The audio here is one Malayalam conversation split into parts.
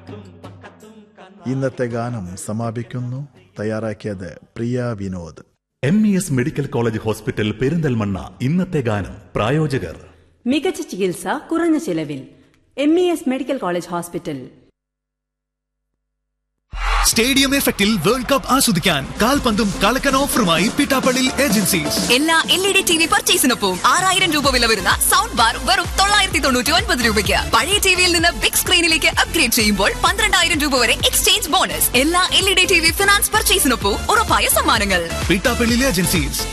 ഇന്നത്തെ ഗാനം സമാപിക്കുന്നു തയ്യാറാക്കിയത് Priya Vinod M E S medical college hospital Perinthalmanna ഇന്നത്തെ ഗാനം പ്രായോജകർ മികച്ച ചികിത്സ കുറഞ്ഞ ചിലവിൽ M E S medical college hospital stadium എഫക്റ്റിൽ വേൾഡ് കപ്പ് ആസ്വദിക്കാൻ കാൽപന്തും കളക്കൻ ഓഫറുമായി പിട്ടാപ്പള്ളി ഏജൻസീസ് എല്ലാ L E D T V പർച്ചേസിനൊപ്പം ആറായിരം രൂപ വില വരുന്ന സൗണ്ട് ബാർ വെറും തൊള്ളായിരത്തി തൊണ്ണൂറ്റി ഒൻപത് രൂപയ്ക്ക് പഴയ ടിവിയിൽ നിന്ന് ബിഗ് സ്ക്രീനിലേക്ക് അപ്ഗ്രേഡ് ചെയ്യുമ്പോൾ പന്ത്രണ്ടായിരം രൂപ വരെ എക്സ്ചേഞ്ച് ബോണസ് എല്ലാ L E D T V finance പർച്ചേസിനൊപ്പം ഉറപ്പായ സമ്മാനങ്ങൾ Pittappally agencies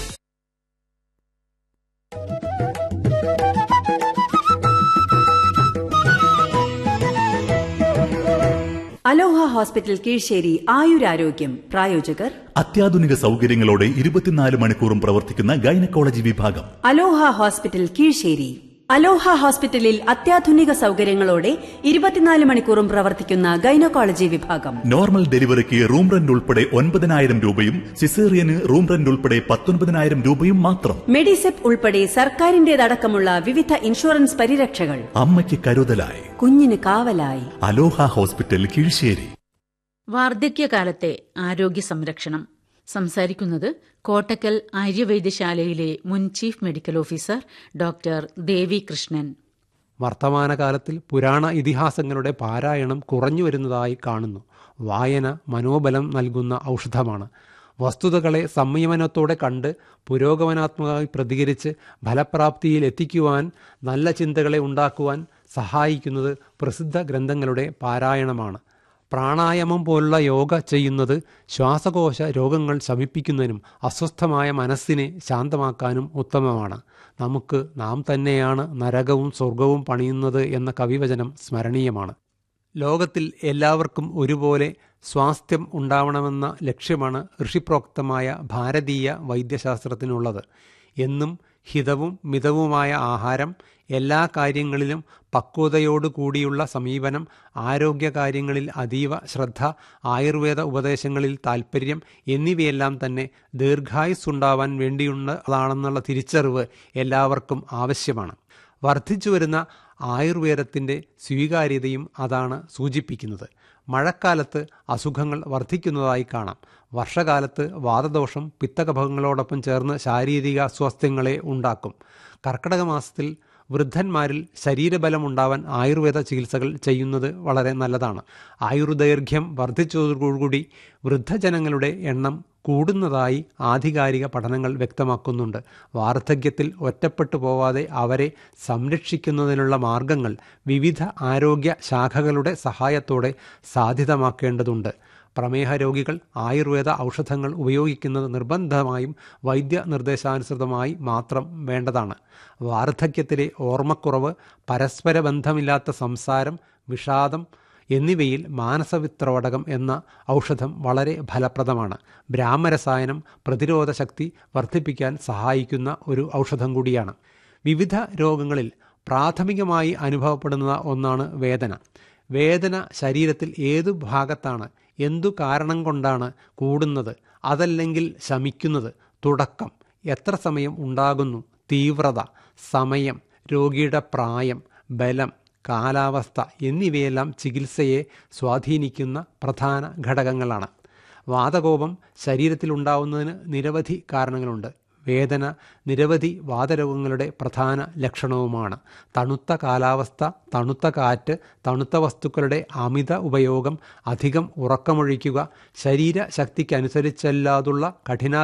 Aloha hospital Keezhissery ആയുരാരോഗ്യം പ്രായോജകർ അത്യാധുനിക സൗകര്യങ്ങളോടെ ഇരുപത്തിനാല് മണിക്കൂറും പ്രവർത്തിക്കുന്ന ഗൈനക്കോളജി വിഭാഗം അലോഹ ഹോസ്പിറ്റൽ കീഴ്ശ്ശേരി അലോഹ ഹോസ്പിറ്റലിൽ അത്യാധുനിക സൗകര്യങ്ങളോടെ ഇരുപത്തിനാല് മണിക്കൂറും പ്രവർത്തിക്കുന്ന ഗൈനക്കോളജി വിഭാഗം നോർമൽ ഡെലിവറിക്ക് റൂം റെന്റ് ഉൾപ്പെടെ ഒൻപതിനായിരം രൂപയും സിസേറിയന് റൂം റെന്റ് ഉൾപ്പെടെ പത്തൊൻപതിനായിരം രൂപയും മാത്രം മെഡിസെപ്പ് ഉൾപ്പെടെ സർക്കാരിന്റേതടക്കമുള്ള വിവിധ ഇൻഷുറൻസ് പരിരക്ഷകൾ അമ്മയ്ക്ക് കരുതലായി കുഞ്ഞിന് കാവലായി അലോഹ ഹോസ്പിറ്റൽ കീഴ്ശ്ശേരി വാർദ്ധക്യകാലത്തെ ആരോഗ്യ സംരക്ഷണം സംസാരിക്കുന്നത് കോട്ടക്കൽ ആര്യവൈദ്യശാലയിലെ മുൻ chief medical officer doctor Devi Krishnan വർത്തമാനകാലത്തിൽ പുരാണ ഇതിഹാസങ്ങളുടെ പാരായണം കുറഞ്ഞു വരുന്നതായി കാണുന്നു വായന മനോബലം നൽകുന്ന ഔഷധമാണ് വസ്തുതകളെ സംയമനത്തോടെ കണ്ട് പുരോഗമനാത്മകമായി പ്രതികരിച്ച് ഫലപ്രാപ്തിയിൽ എത്തിക്കുവാൻ നല്ല ചിന്തകളെ ഉണ്ടാക്കുവാൻ സഹായിക്കുന്നത് പ്രസിദ്ധ ഗ്രന്ഥങ്ങളുടെ പാരായണമാണ് പ്രാണായാമം പോലുള്ള യോഗ ചെയ്യുന്നത് ശ്വാസകോശ രോഗങ്ങൾ ശമിപ്പിക്കുന്നതിനും അസ്വസ്ഥമായ മനസ്സിനെ ശാന്തമാക്കാനും ഉത്തമമാണ് നമുക്ക് നാം തന്നെയാണ് നരകവും സ്വർഗവും പണിയുന്നത് എന്ന കവിവചനം സ്മരണീയമാണ് ലോകത്തിൽ എല്ലാവർക്കും ഒരുപോലെ സ്വാസ്ഥ്യം ഉണ്ടാവണമെന്ന ലക്ഷ്യമാണ് ഋഷിപ്രോക്തമായ ഭാരതീയ വൈദ്യശാസ്ത്രത്തിനുള്ളത് എന്നും ഹിതവും മിതവുമായ ആഹാരം എല്ലാ കാര്യങ്ങളിലും പക്വതയോടുകൂടിയുള്ള സമീപനം ആരോഗ്യകാര്യങ്ങളിൽ അതീവ ശ്രദ്ധ ആയുർവേദ ഉപദേശങ്ങളിൽ താൽപ്പര്യം എന്നിവയെല്ലാം തന്നെ ദീർഘായുസ്സുണ്ടാവാൻ വേണ്ടിയുള്ളതാണെന്നുള്ള തിരിച്ചറിവ് എല്ലാവർക്കും ആവശ്യമാണ് വർദ്ധിച്ചു വരുന്ന ആയുർവേദത്തിൻ്റെ സ്വീകാര്യതയും അതാണ് സൂചിപ്പിക്കുന്നത് മഴക്കാലത്ത് അസുഖങ്ങൾ വർദ്ധിക്കുന്നതായി കാണാം വർഷകാലത്ത് വാതദോഷം പിത്തകഫങ്ങളോടൊപ്പം ചേർന്ന് ശാരീരിക അസ്വാസ്ഥ്യങ്ങളെ ഉണ്ടാക്കും കർക്കിടക മാസത്തിൽ വൃദ്ധന്മാരിൽ ശരീരബലം ഉണ്ടാവാൻ ആയുർവേദ ചികിത്സകൾ ചെയ്യുന്നത് വളരെ നല്ലതാണ് ആയുർദൈർഘ്യം വർദ്ധിച്ചതോടുകൂടി വൃദ്ധജനങ്ങളുടെ എണ്ണം കൂടുന്നതായി ആധികാരിക പഠനങ്ങൾ വ്യക്തമാക്കുന്നുണ്ട് വാർദ്ധക്യത്തിൽ ഒറ്റപ്പെട്ടു പോവാതെ അവരെ സംരക്ഷിക്കുന്നതിനുള്ള മാർഗങ്ങൾ വിവിധ ആരോഗ്യ ശാഖകളുടെ സഹായത്തോടെ സാധ്യതമാക്കേണ്ടതുണ്ട് പ്രമേഹ രോഗികൾ ആയുർവേദ ഔഷധങ്ങൾ ഉപയോഗിക്കുന്നത് നിർബന്ധമായും വൈദ്യ നിർദ്ദേശാനുസൃതമായി മാത്രം വേണ്ടതാണ് വാർദ്ധക്യത്തിലെ ഓർമ്മക്കുറവ് പരസ്പര ബന്ധമില്ലാത്ത സംസാരം വിഷാദം എന്നിവയിൽ മാനസവിത്രവടകം എന്ന ഔഷധം വളരെ ഫലപ്രദമാണ് ബ്രാഹ്മരസായനം പ്രതിരോധ ശക്തി വർദ്ധിപ്പിക്കാൻ സഹായിക്കുന്ന ഒരു ഔഷധം കൂടിയാണ് വിവിധ രോഗങ്ങളിൽ പ്രാഥമികമായി അനുഭവപ്പെടുന്ന ഒന്നാണ് വേദന വേദന ശരീരത്തിൽ ഏതു ഭാഗത്താണ് എന്തു കാരണം കൊണ്ടാണ് കൂടുന്നത് അതല്ലെങ്കിൽ ശമിക്കുന്നത് തുടക്കം എത്ര സമയം ഉണ്ടാകുന്നു തീവ്രത സമയം രോഗിയുടെ പ്രായം ബലം കാലാവസ്ഥ എന്നിവയെല്ലാം ചികിത്സയെ സ്വാധീനിക്കുന്ന പ്രധാന ഘടകങ്ങളാണ് വാതകോപം ശരീരത്തിലുണ്ടാവുന്നതിന് നിരവധി കാരണങ്ങളുണ്ട് വേദന നിരവധി വാതരോഗങ്ങളുടെ പ്രധാന ലക്ഷണവുമാണ് തണുത്ത കാലാവസ്ഥ തണുത്ത കാറ്റ് തണുത്ത വസ്തുക്കളുടെ അമിത ഉപയോഗം അധികം ഉറക്കമൊഴിക്കുക ശരീരശക്തിക്കനുസരിച്ചല്ലാതുള്ള കഠിന